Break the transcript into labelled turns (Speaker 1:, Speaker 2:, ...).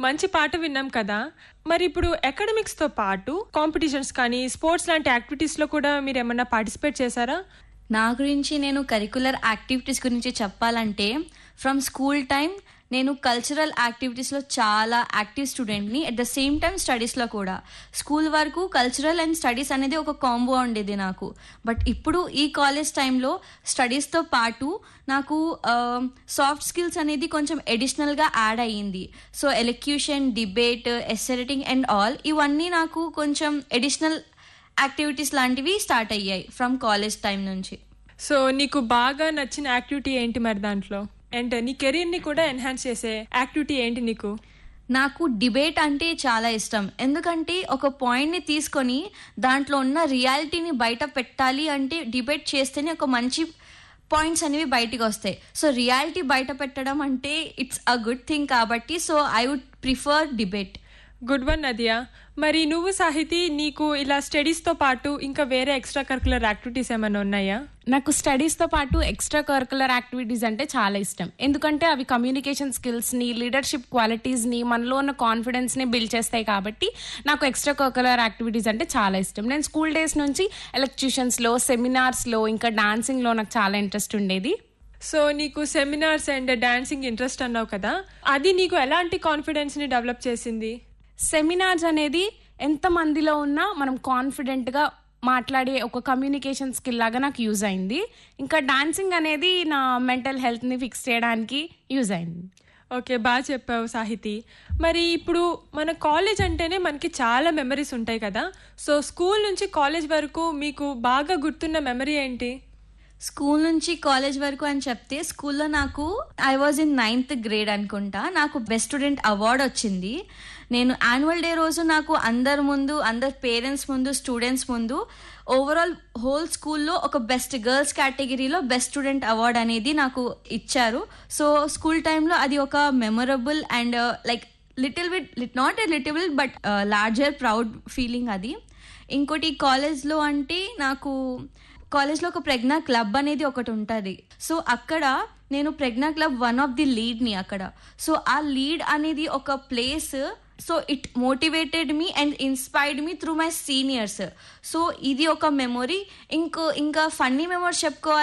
Speaker 1: మంచి పాట విన్నాం కదా మరి ఇప్పుడు academics తో పాటు కాంపిటీషన్స్ కానీ స్పోర్ట్స్ లాంటి యాక్టివిటీస్ లో కూడా మీరు ఏమన్నా పార్టిసిపేట్ చేశారా
Speaker 2: నా గురించి నేను కరికులర్ యాక్టివిటీస్ గురించి చెప్పాలంటే ఫ్రమ్ స్కూల్ టైం నేను కల్చరల్ యాక్టివిటీస్లో చాలా యాక్టివ్ స్టూడెంట్ని అట్ ద సేమ్ టైం స్టడీస్లో కూడా స్కూల్ వరకు కల్చరల్ అండ్ స్టడీస్ అనేది ఒక కాంబో ఉండేది నాకు బట్ ఇప్పుడు ఈ కాలేజ్ టైంలో స్టడీస్తో పాటు నాకు సాఫ్ట్ స్కిల్స్ అనేది కొంచెం ఎడిషనల్గా యాడ్ అయ్యింది so elocution debate essay writing and all ఇవన్నీ నాకు కొంచెం ఎడిషనల్ యాక్టివిటీస్ లాంటివి స్టార్ట్ అయ్యాయి ఫ్రమ్ కాలేజ్ టైం నుంచి
Speaker 1: సో నీకు బాగా నచ్చిన యాక్టివిటీ ఏంటి మరి దాంట్లో అండ్ నీ కెరీర్ ని కూడా ఎన్హాన్స్ చేసే యాక్టివిటీ ఏంటి నీకు
Speaker 2: నాకు డిబేట్ అంటే చాలా ఇష్టం ఎందుకంటే ఒక పాయింట్ని తీసుకొని దాంట్లో ఉన్న రియాలిటీని బయట పెట్టాలి అంటే డిబేట్ చేస్తేనే ఒక మంచి పాయింట్స్ అనేవి బయటికి వస్తాయి సో రియాలిటీ బయట పెట్టడం అంటే ఇట్స్ అ గుడ్ థింగ్ కాబట్టి so I would prefer debate
Speaker 1: good one Nadiya మరి నువ్వు సాహితి నీకు ఇలా స్టడీస్ తో పాటు ఇంకా వేరే ఎక్స్ట్రా కరికులర్ యాక్టివిటీస్ ఏమైనా ఉన్నాయా
Speaker 3: నాకు స్టడీస్తో పాటు ఎక్స్ట్రా కరికులర్ యాక్టివిటీస్ అంటే చాలా ఇష్టం ఎందుకంటే అవి కమ్యూనికేషన్ స్కిల్స్ని లీడర్షిప్ క్వాలిటీస్ని మనలో ఉన్న కాన్ఫిడెన్స్ని బిల్డ్ చేస్తాయి కాబట్టి నాకు ఎక్స్ట్రా కరికులర్ యాక్టివిటీస్ అంటే చాలా ఇష్టం నేను స్కూల్ డేస్ నుంచి ఎలక్ట్యూషన్స్లో సెమినార్స్లో ఇంకా డాన్సింగ్లో నాకు చాలా ఇంట్రెస్ట్ ఉండేది
Speaker 1: సో నీకు సెమినార్స్ అండ్ డాన్సింగ్ ఇంట్రెస్ట్ అన్నావు కదా అది నీకు ఎలాంటి కాన్ఫిడెన్స్ ని డెవలప్ చేసింది
Speaker 3: సెమినార్స్ అనేది ఎంత మందిలో ఉన్నా మనం కాన్ఫిడెంట్గా మాట్లాడే ఒక కమ్యూనికేషన్ స్కిల్ లాగా నాకు యూజ్ అయింది ఇంకా డాన్సింగ్ అనేది నా మెంటల్ హెల్త్ని ఫిక్స్ చేయడానికి యూజ్ అయింది
Speaker 1: ఓకే బాగా చెప్పావు సాహితి మరి ఇప్పుడు మన కాలేజ్ అంటేనే మనకి చాలా మెమరీస్ ఉంటాయి కదా సో స్కూల్ నుంచి కాలేజ్ వరకు మీకు బాగా గుర్తున్న మెమరీ ఏంటి
Speaker 2: స్కూల్ నుంచి కాలేజ్ వరకు అని చెప్తే స్కూల్లో నాకు I was in ninth grade అనుకుంటా నాకు బెస్ట్ స్టూడెంట్ అవార్డ్ వచ్చింది నేను యాన్యువల్ డే రోజు నాకు అందరి ముందు అందరి పేరెంట్స్ ముందు స్టూడెంట్స్ ముందు ఓవరాల్ హోల్ స్కూల్లో ఒక బెస్ట్ గర్ల్స్ కేటగిరీలో బెస్ట్ స్టూడెంట్ అవార్డ్ అనేది నాకు ఇచ్చారు సో స్కూల్ టైంలో అది ఒక memorable and like little bit lit not a little bit but larger proud feeling అది ఇంకోటి కాలేజ్లో అంటే నాకు కాలేజ్లో ఒక ప్రజ్ఞా క్లబ్ అనేది ఒకటి ఉంటుంది సో అక్కడ నేను Pragna club one of the లీడ్ని అక్కడ సో ఆ లీడ్ అనేది ఒక place so it motivated me and inspired me through my seniors so ఇది ఒక మెమొరీ ఇంకో ఇంకా ఫన్నీ మెమొరీస్ చెప్పుకోవాలి